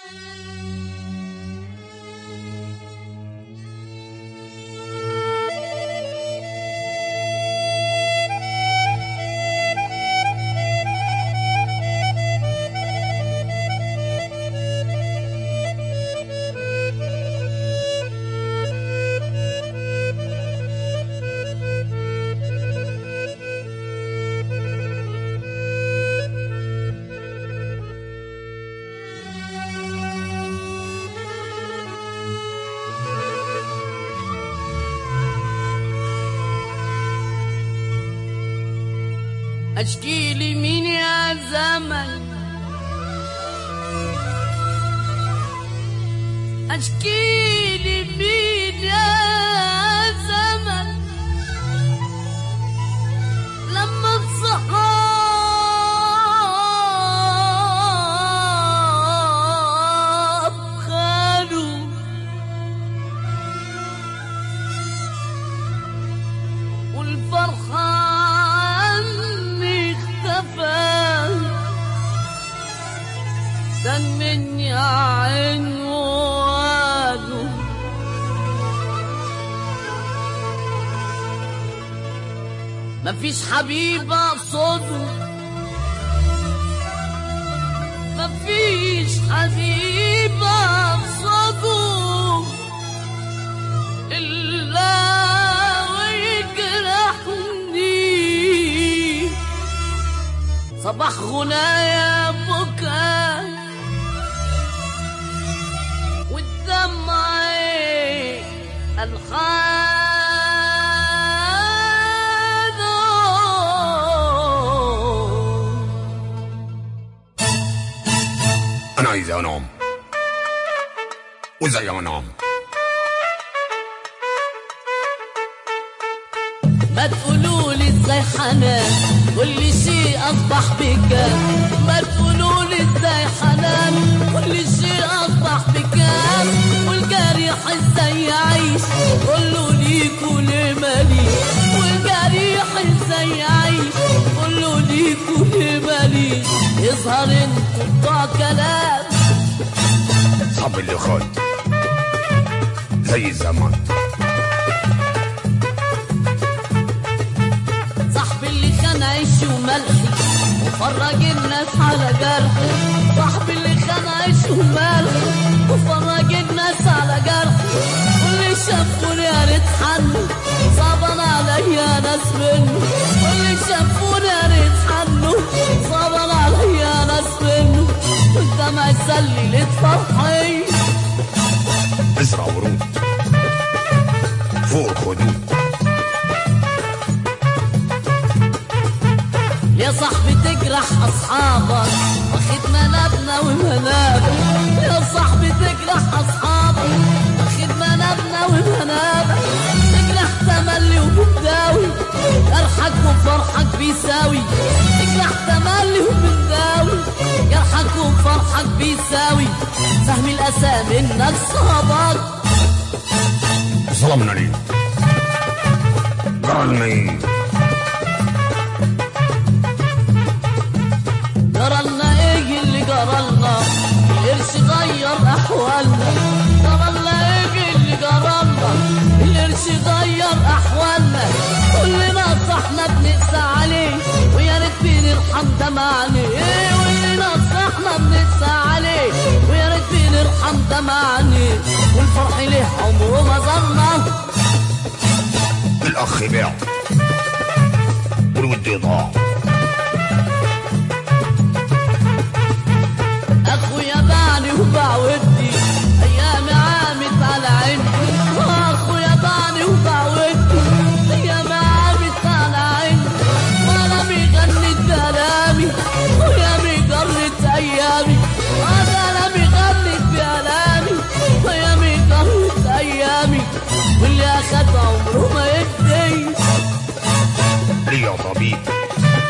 اشكي لي مين يا زمن اشكي لي مين يا زمن لما الصحاب خانوا والفرحة عني اختفى كان مني عنوانه مفيش حبيب اقصده مفيش حبيب اقصده إلا ويجرحني صباح غنايا بكاء والدمع الخان انا عايز انام وازاي انام ما تقولوا لي ازاي حنان كل شيء اصبح بك ما تقولوا لي ازاي حنان كل شيء اصبح بك والجريح ازاي يعيش قولوا لي كل مالي والجريح ازاي يعيش قولوا لي كل مالي يظهر انتوا بتوع كلام صعب اللي خد زي الزمان صاحبي اللي كان عيشي وملحي وفرج الناس على جرحي صاحبي اللي كان عيشي وملحي وفرج الناس على جرحي واللي شافوني يا ريت حنوا صعبان عليا ناس منه واللي شافوني يا ريت حنوا صعبان عليا ناس منه والدمع يسلي ليت فرحي ازرع ورود فوق الخدود يا صاحبي تجرح اصحابك واخد منابنا ومنابك يا صاحبي تجرح اصحابك واخد منابنا ومنابك تجرح تملي وبتداوي جرحك وفرحك بيساوي تجرح تملي وبتداوي جرحك وفرحك بيساوي سهم الاسى منك صابك ظلمنا ليه قال مين جرالنا ايه اللي جرالنا القرش غير احوالنا جرالنا ايه اللي جرالنا القرش غير احوالنا كلنا صحنا بنقسى عليه ويا ريت بنرحم دمعنا ايه كلنا صحنا بنقسى عليه ويا ريت بنرحم دمعنا والفرح ليه عمره ما زرنا الاخ باع والود ضاع اخويا باعني وباع ودي ايامي عامت على عندي اخويا باعني وباع ودي ايامي عامت على عندي وانا بيغني بألامي ويامي جرت ايامي انا بيغني بألامي ويامي جرت ايامي واللي اخد عمره ما يدي ليه يا طبيب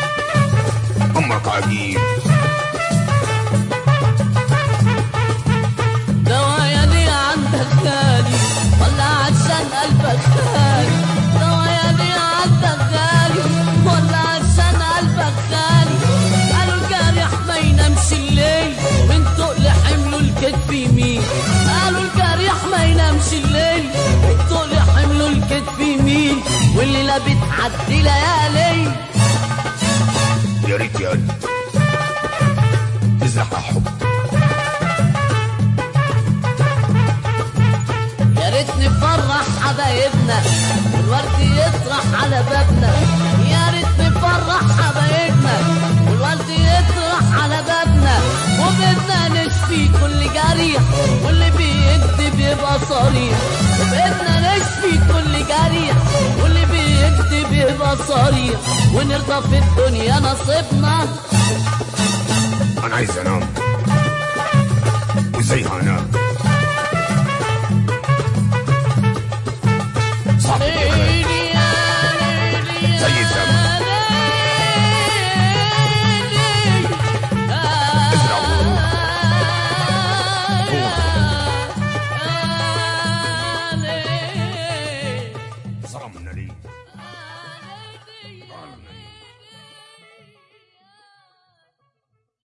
ما بتعدي ليالي يا ريت يا قلبي ازرع حب يا ريت نفرح حبايبنا والورد يطرح على بابنا يا ريت نفرح حبايبنا والورد يطرح على بابنا وبدنا نشفي كل جريح واللي بيكذب يبقى صريح وبدنا نشفي كل جريح واللي بيكذب يبقى صريح ونرضى في الدنيا نصيبنا انا عايز انام وازاي هنام صعب الكلام زي الزمن ازرع ورود ظلمنا ليه